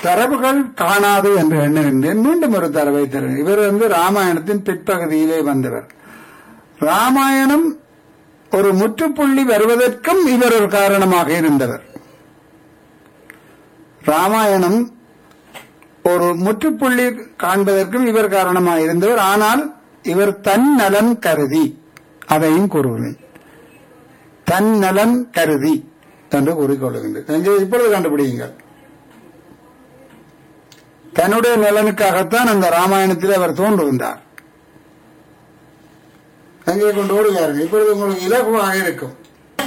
தரவுகள் காணாது என்று எண்ணுகின்றேன் மீண்டும் ஒரு தரவை தருகிறேன் இவர் வந்து ராமாயணத்தின் பிற்பகுதியிலே வந்தவர் ராமாயணம் ஒரு முற்றுப்புள்ளி வருவதற்கும் இவர் ஒரு காரணமாக இருந்தவர் ராமாயணம் ஒரு முற்றுப்புள்ளி காண்பதற்கும் இவர் காரணமாக இருந்தவர் ஆனால் இவர் தன் நலன் கருதி அதையும் கூறுகிறேன் தன் நலன் கருதி என்று கூறிக்கொள்கின்றேன் இங்கே இப்பொழுது கண்டுபிடியுங்கள் தன்னுடைய நலனுக்காகத்தான் அந்த ராமாயணத்தில் அவர் தோன்றுகின்றார் அங்கே கொண்டு ஓடுகிறார்கள் இப்பொழுது உங்களுக்கு இலகுவாக இருக்கும்